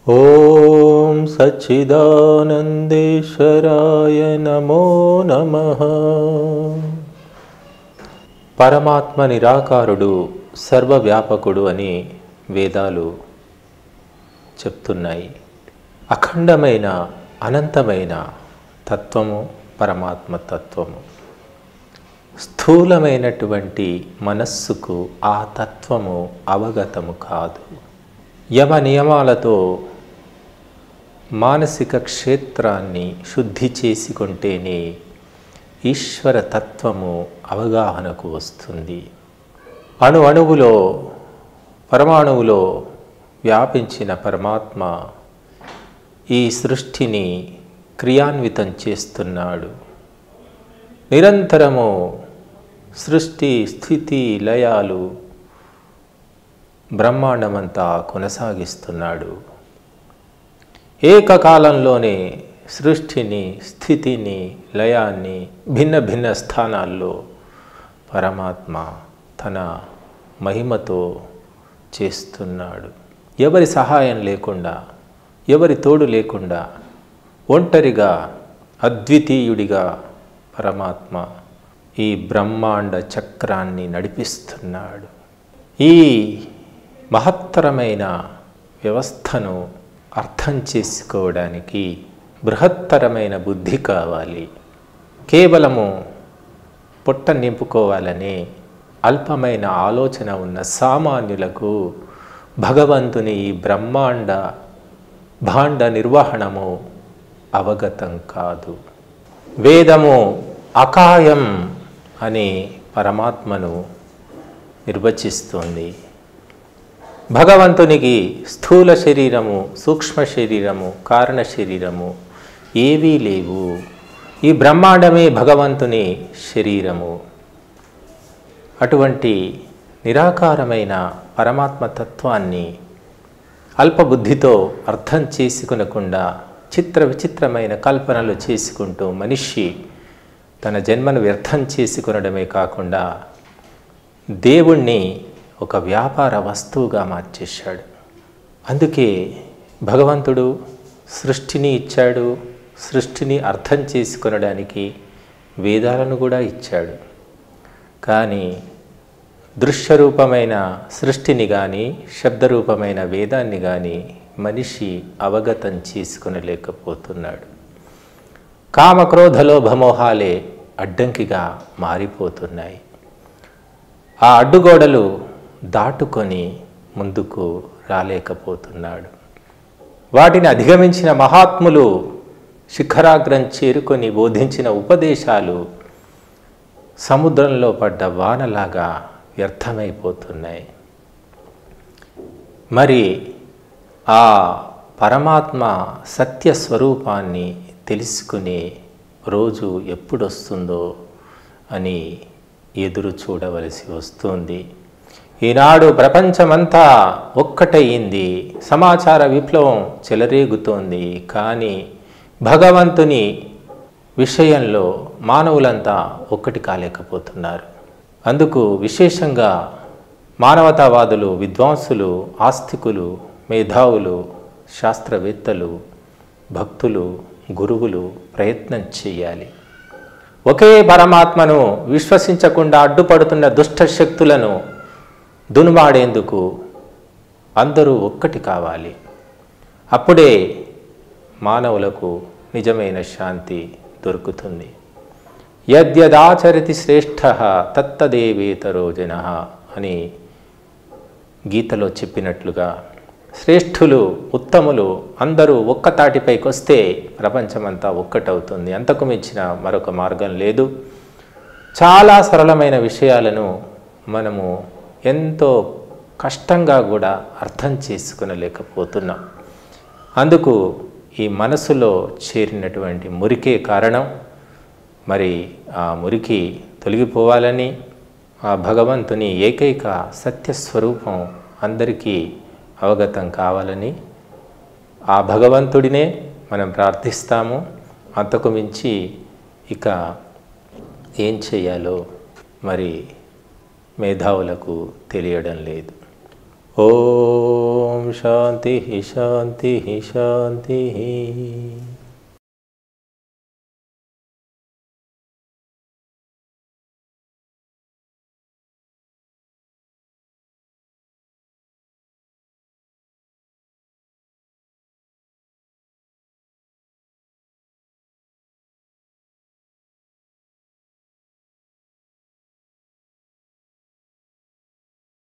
ఓం సచ్చిదానందేశ్వరాయ నమో నమ పరమాత్మ నిరాకారుడు సర్వవ్యాపకుడు అని వేదాలు చెప్తున్నాయి అఖండమైన అనంతమైన తత్వము పరమాత్మ తత్వము స్థూలమైనటువంటి మనస్సుకు ఆ తత్వము అవగతము కాదు యమ నియమాలతో మానసిక క్షేత్రాన్ని శుద్ధి చేసుకుంటేనే ఈశ్వర తత్వము అవగాహనకు వస్తుంది అణు అణువులో పరమాణువులో వ్యాపించిన పరమాత్మ ఈ సృష్టిని క్రియాన్వితం చేస్తున్నాడు నిరంతరము సృష్టి స్థితి లయాలు బ్రహ్మాండమంతా కొనసాగిస్తున్నాడు ఏకకాలంలోనే సృష్టిని స్థితిని లయాన్ని భిన్న భిన్న స్థానాల్లో పరమాత్మ తన మహిమతో చేస్తున్నాడు ఎవరి సహాయం లేకుండా ఎవరి తోడు లేకుండా ఒంటరిగా అద్వితీయుడిగా పరమాత్మ ఈ బ్రహ్మాండ చక్రాన్ని నడిపిస్తున్నాడు ఈ మహత్తరమైన వ్యవస్థను అర్థం చేసుకోవడానికి బృహత్తరమైన బుద్ధి కావాలి కేవలము పొట్ట నింపుకోవాలనే అల్పమైన ఆలోచన ఉన్న సామాన్యులకు భగవంతుని ఈ బ్రహ్మాండ భాండ నిర్వహణము అవగతం కాదు వేదము అకాయం అని పరమాత్మను నిర్వచిస్తోంది భగవంతునికి స్థూల శరీరము సూక్ష్మ శరీరము కారణ శరీరము ఏవీ లేవు ఈ బ్రహ్మాండమే భగవంతుని శరీరము అటువంటి నిరాకారమైన పరమాత్మ తత్వాన్ని అల్పబుద్ధితో అర్థం చేసుకునకుండా చిత్ర విచిత్రమైన కల్పనలు చేసుకుంటూ మనిషి తన జన్మను వ్యర్థం చేసుకునడమే కాకుండా దేవుణ్ణి ఒక వ్యాపార వస్తువుగా మార్చేశాడు అందుకే భగవంతుడు సృష్టిని ఇచ్చాడు సృష్టిని అర్థం చేసుకొనడానికి వేదాలను కూడా ఇచ్చాడు కానీ దృశ్యరూపమైన సృష్టిని కానీ శబ్దరూపమైన వేదాన్ని కానీ మనిషి అవగతం చేసుకునలేకపోతున్నాడు కామక్రోధ లోభమోహాలే అడ్డంకిగా మారిపోతున్నాయి ఆ అడ్డుగోడలు దాటుకొని ముందుకు రాలేకపోతున్నాడు వాటిని అధిగమించిన మహాత్ములు శిఖరాగ్రం చేరుకొని బోధించిన ఉపదేశాలు సముద్రంలో పడ్డ వానలాగా వ్యర్థమైపోతున్నాయి మరి ఆ పరమాత్మ సత్య స్వరూపాన్ని తెలుసుకునే రోజు ఎప్పుడొస్తుందో అని ఎదురు చూడవలసి వస్తుంది ఈనాడు ప్రపంచమంతా ఒక్కటయింది సమాచార విప్లవం చెలరేగుతోంది కానీ భగవంతుని విషయంలో మానవులంతా ఒక్కటి కాలేకపోతున్నారు అందుకు విశేషంగా మానవతావాదులు విద్వాంసులు ఆస్తికులు మేధావులు శాస్త్రవేత్తలు భక్తులు గురువులు ప్రయత్నం చేయాలి ఒకే పరమాత్మను విశ్వసించకుండా అడ్డుపడుతున్న దుష్ట శక్తులను దునుమాడేందుకు అందరూ ఒక్కటి కావాలి అప్పుడే మానవులకు నిజమైన శాంతి దొరుకుతుంది యద్యదాచరతి శ్రేష్ఠ తత్తదేవేతరో జన అని గీతలో చెప్పినట్లుగా శ్రేష్ఠులు ఉత్తములు అందరూ ఒక్క తాటిపైకి వస్తే ప్రపంచమంతా ఒక్కటవుతుంది అంతకు మించిన మరొక మార్గం లేదు చాలా సరళమైన విషయాలను మనము ఎంతో కష్టంగా కూడా అర్థం చేసుకునలేకపోతున్నాం అందుకు ఈ మనసులో చేరినటువంటి మురికే కారణం మరి ఆ మురికి తొలగిపోవాలని ఆ భగవంతుని ఏకైక సత్యస్వరూపం అందరికీ అవగతం కావాలని ఆ భగవంతుడినే మనం ప్రార్థిస్తాము అంతకు మించి ఇక ఏం చేయాలో మరి మేధావులకు తెలియడం లేదు ఓం శాంతి శాంతి శాంతి